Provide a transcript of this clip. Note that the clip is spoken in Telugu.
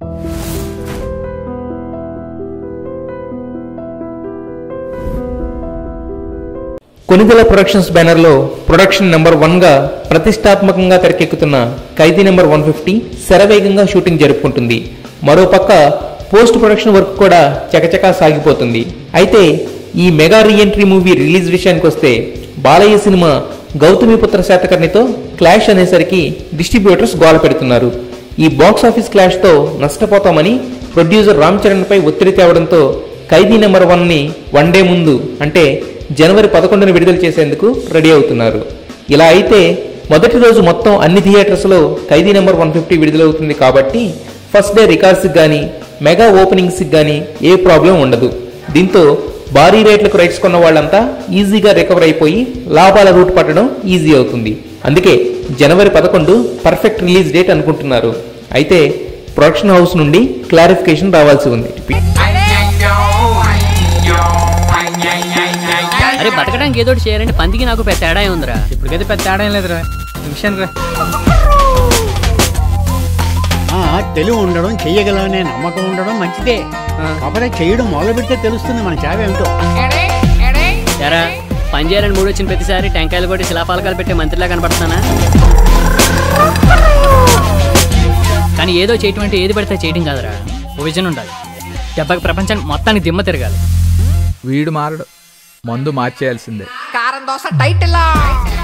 కొనిదెల ప్రొడక్షన్స్ బ్యానర్లో ప్రొడక్షన్ నెంబర్ వన్గా ప్రతిష్టాత్మకంగా తెరకెక్కుతున్న ఖైదీ నెంబర్ వన్ ఫిఫ్టీ శరవేగంగా షూటింగ్ జరుపుకుంటుంది మరోపక్క పోస్ట్ ప్రొడక్షన్ వర్క్ కూడా చకచకా సాగిపోతుంది అయితే ఈ మెగా రీఎంట్రీ మూవీ రిలీజ్ విషయానికి వస్తే బాలయ్య సినిమా గౌతమిపుత్ర శాతకర్ణితో క్లాష్ అనేసరికి డిస్ట్రిబ్యూటర్స్ గోల పెడుతున్నారు ఈ బాక్స్ ఆఫీస్ క్లాష్తో నష్టపోతామని ప్రొడ్యూసర్ రామ్ చరణ్ పై ఒత్తిడి తేవడంతో ఖైదీ నెంబర్ వన్ ని వన్ డే ముందు అంటే జనవరి పదకొండున విడుదల చేసేందుకు రెడీ అవుతున్నారు ఇలా అయితే మొదటి రోజు మొత్తం అన్ని థియేటర్స్లో ఖైదీ నెంబర్ వన్ ఫిఫ్టీ విడుదలవుతుంది కాబట్టి ఫస్ట్ డే రికార్డ్స్కి కానీ మెగా ఓపెనింగ్స్కి కానీ ఏ ప్రాబ్లం ఉండదు దీంతో భారీ రేట్లకు రైట్స్ కొన్న వాళ్ళంతా ఈజీగా రికవర్ అయిపోయి లాభాల రూట్ పట్టడం ఈజీ అవుతుంది అందుకే జనవరి పదకొండు పర్ఫెక్ట్ రిలీజ్ డేట్ అనుకుంటున్నారు అయితే ప్రొడక్షన్ హౌస్ నుండి క్లారిఫికేషన్ రావాల్సి ఉంది అరే బతకడానికి ఏదో ఒకటి చేయాలంటే పందికి నాకు పెద్ద తేడా ఉందిరా ఇప్పటికైతే పెద్ద తేడా ఏం లేదురా విషయం రా ఆ, తెలివి ఉండడం చెయ్యగలమనే నమ్మకం ఉండడం మంచిదే కాకపోతే చేయడం మొదలు పెడితే తెలుస్తుంది మన చావ ఏమిటో ఎరా పని చేయాలని మూడు వచ్చిన ప్రతిసారి టెంకాయలు కొట్టి శిలాపాలకాలు పెట్టే మంత్రిలా కనపడుతున్నానా కానీ ఏదో చేయటం అంటే ఏది పడితే చేయటం కాదురా ఓ విజన్ ఉండాలి దెబ్బకి ప్రపంచానికి మొత్తానికి దిమ్మ తిరగాలి వీడు మారడు మందు మార్చేయాల్సిందే కారం దోశ టైటిల్